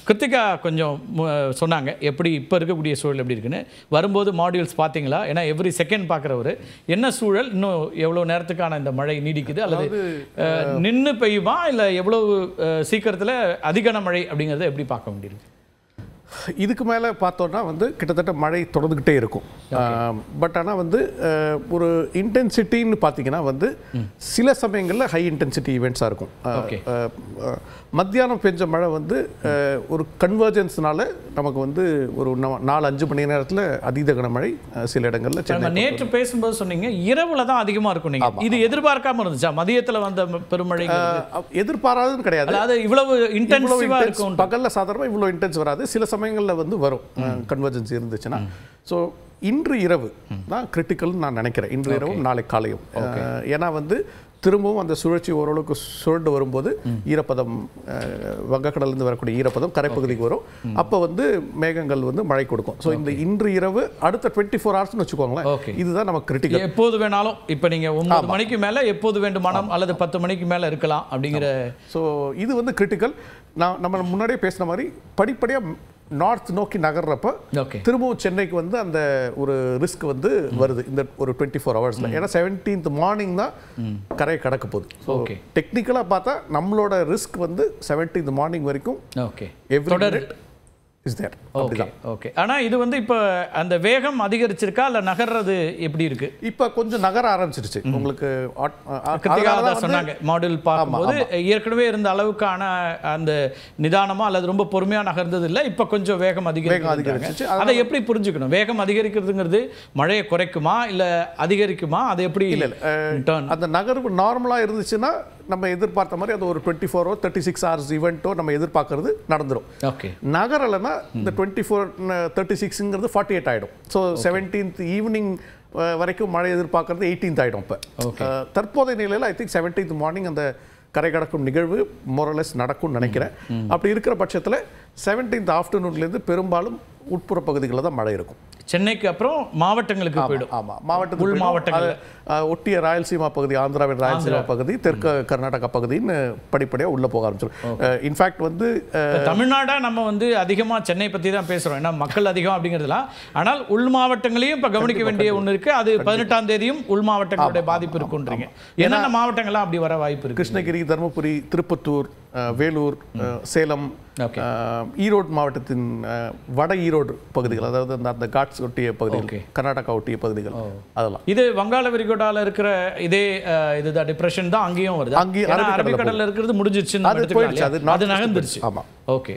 கிருத்திகா கொஞ்சம் மு- சொன்னாங்க எப்படி இப்போ இருக்கக்கூடிய சூழல் எப்படி இருக்குன்னு வரும்போது மாடியூல்ஸ் பார்த்தீங்களா ஏன்னா எவ்ரி செகண்ட் பார்க்குறவர் என்ன சூழல் இன்னும் எவ்வளோ நேரத்துக்கான இந்த மழை நீடிக்குது அல்லது நின்று பெய்யுமா இல்லை எவ்வளவு சீக்கிரத்தில் அதிகான மழை அப்படிங்கிறத எப்படி பார்க்க முடியுது இதுக்கு மேலே பார்த்தோன்னா வந்து கிட்டத்தட்ட மழை தொடர்ந்துக்கிட்டே இருக்கும் பட் ஆனால் வந்து அஹ், ஒரு இன்டென்சிட்டின்னு பார்த்தீங்கன்னா வந்து சில சமயங்களில் ஹை இன்டென்சிட்டி ஈவெண்ட்ஸாக இருக்கும் அஹ், Okay. அஹ், அஹ், மத்தியானம் பெஞ்ச மழை வந்து அஹ், ஒரு கன்வர்ஜென்ஸ்னால நமக்கு வந்து ஒரு நா- நாலு அஞ்சு மணி நேரத்தில் அதீத கனமழை அஹ், சில இடங்களில் சென்னை நம்ம நேற்று பேசும்போது சொன்னீங்க இரவுல தான் அதிகமாக இருக்கும் நீங்க இது எதிர்பார்க்காம இருந்துச்சா மதியத்தில் வந்த ம- பெருமழை அஹ், எதிர்பாராதுன்னு கிடையாது அதாவது இவ்வளவு இவ்வளவு இன்டென்சிவாக intense- இருக்கும் பகல்ல சாதாரணமா இவ்வளோ இன்டென்ஸ் வராது சில சமயங்கள்ல வந்து வரும் கன்வர்ஜென்சி இருந்துச்சுன்னா ஸோ இன்று இரவு தான் கிரிட்டிக்கல்னு நான் நினைக்கிறேன் இன்று இரவும் நாளை காலையும் அஹ், ஏன்னா வந்து திரும்பவும் அந்த சுழற்சி ஓரளவுக்கு சுழண்டு வரும்போது ஈரப்பதம் அஹ், வங்கக்கடல்லேருந்து வரக்கூடிய ஈரப்பதம் கரைப்பகுதிக்கு வரும் அப்போ வந்து மேகங்கள் வந்து மழை கொடுக்கும் ஸோ இந்த இன்று இரவு அடுத்த டுவெண்ட்டி ஃபோர் ஹவர்ஸ்னு வச்சுக்கோங்களேன் Okay. இதுதான் நமக்கு கிரிட்டிக்கல் எப்போது வேணாலும் இப்போ நீங்க ஒன்பது மணிக்கு மேல எப்போது வேண்டுமானம் அல்லது பத்து மணிக்கு மேல இருக்கலாம் அப்படிங்கிற ஸோ இது வந்து கிரிட்டிக்கல் நான் நம்ம முன்னாடியே பேசின மாதிரி படிப்படியாக நார்த் நோக்கி நகர்றப்ப ஓகே திரும்பவும் சென்னைக்கு வந்து அந்த ஒரு ரிஸ்க் வந்து வருது இந்த ஒரு டுவெண்ட்டி ஃபோர் ஹவர்ஸில் ஏன்னா செவன்டீன்த் மார்னிங் தான் கரையை கடக்க போகுது ஸோ Okay. டெக்னிக்கலாக பார்த்தா நம்மளோட ரிஸ்க் வந்து செவன்டீன்த் மார்னிங் வரைக்கும் ஓகே எவ்ரி தொடர் இஸ் தேர் ஓகே ஓகே ஆனா இது வந்து இப்போ அந்த வேகம் அதிகரிச்சிருக்கா இல்ல நகர்றது எப்படி இருக்கு இப்போ கொஞ்சம் நகர ஆரம்பிச்சிருச்சு உங்களுக்கு ஆட்- ஆ- கிருத்திகா அதனால தான் அதான் வந்து- சொன்னாங்க மாடல் பார்க்கும்போது ஏற்கனவே இருந்த அளவுக்கான அந்த நிதானமா அல்லது ரொம்ப பொறுமையா நகர்ந்தது இல்ல இப்போ கொஞ்சம் வேகம் அதிகரிக்கும் அதிகரிச்சிச்சு. அதை எப்படி புரிஞ்சுக்கணும் வேகம் அதிகரிக்கிறதுங்கிறது மழையை குறைக்குமா இல்ல அதிகரிக்குமா அது எப்படி டர்ன் அந்த நகர்வு நார்மலாக இருந்துச்சுன்னா நம்ம எதிர்பார்த்த மாதிரி அது ஒரு டுவெண்ட்டி ஃபோரோ தேர்ட்டி சிக்ஸ் ஹவர்ஸ் ஈவெண்ட்டோ நம்ம எதிர்பார்க்கறது நடந்துரும் ஓகே நகரலைன்னா இந்த டுவெண்ட்டி ஃபோர் தேர்ட்டி சிக்ஸுங்கிறது ஃபார்ட்டி எயிட் ஆகிடும் ஸோ செவன்டீன்த் ஈவினிங் வரைக்கும் மழை எதிர்பார்க்கறது எயிட்டீன்த் ஆகிடும் இப்போ தற்போதைய நிலையில் ஐ திங்க் செவன்டீன்த் மார்னிங் அந்த கரை கடக்கும் நிகழ்வு மொரலஸ் நடக்கும்னு நினைக்கிறேன் அப்படி இருக்கிற பட்சத்தில் செவன்டீன்த் ஆஃப்டர்நூன்லேருந்து பெரும்பாலும் உட்புற பகுதிகளில் தான் மழை இருக்கும் சென்னைக்கு அப்புறம் மாவட்டங்களுக்கு போயிடும் ஆமா மாவட்டத்துக்கு உள் போயிடும். மாவட்டங்கள்ல. அது, அஹ், ஒட்டிய ராயலசீமா பகுதி ஆந்திராவின் ராயலசீமா பகுதி தெற்கு கர்நாடகா பகுதின்னு படிப்படியா உள்ள போக ஆரம்பிச்சிடும் இன்ஃபேக்ட் வந்து அஹ், இப்ப தமிழ்நாடா நம்ம வந்து அதிகமா சென்னை பத்தி தான் பேசுறோம் ஏன்னா மக்கள் அதிகம் அப்படிங்கிறதுலாம் ஆனால் உள் மாவட்டங்களையும் இப்ப கவனிக்க வேண்டிய ஒண்ணு இருக்கு அது பதினெட்டாம் தேதியும் உள் மாவட்டங்களுடைய பாதிப்பு இருக்குன்றீங்க என்னென்ன மாவட்டங்கள்லாம் அப்படி வர வாய்ப்பு இருக்கு கிருஷ்ணகிரி தருமபுரி திருப்பத்தூர் அஹ், வேலூர் அஹ், சேலம் Okay. அஹ், ஈரோடு மாவட்டத்தின் அஹ், வட ஈரோடு பகுதிகள் அதாவது அந்த அந்த காட்ஸ் ஒட்டிய Okay. பகுதிகள் கர்நாடகா ஒட்டிய பகுதிகள் அதெல்லாம் இது வங்காள விரிகுடால இருக்கிற இதே அஹ், இதுதான் டிப்ரெஷன் தான் அங்கேயும் வருது அங்கேயும் ஏன்னா அரபிக்கடல்ல அரபிக்கடல்ல இருக்கிறது முடிஞ்சிருச்சுன்னு நம்ம அது எடுத்துக்கலாம் போயிடுச்சு, அது இல்லையா? அது north நகர்ந்துருச்சு ஆமா ஓகே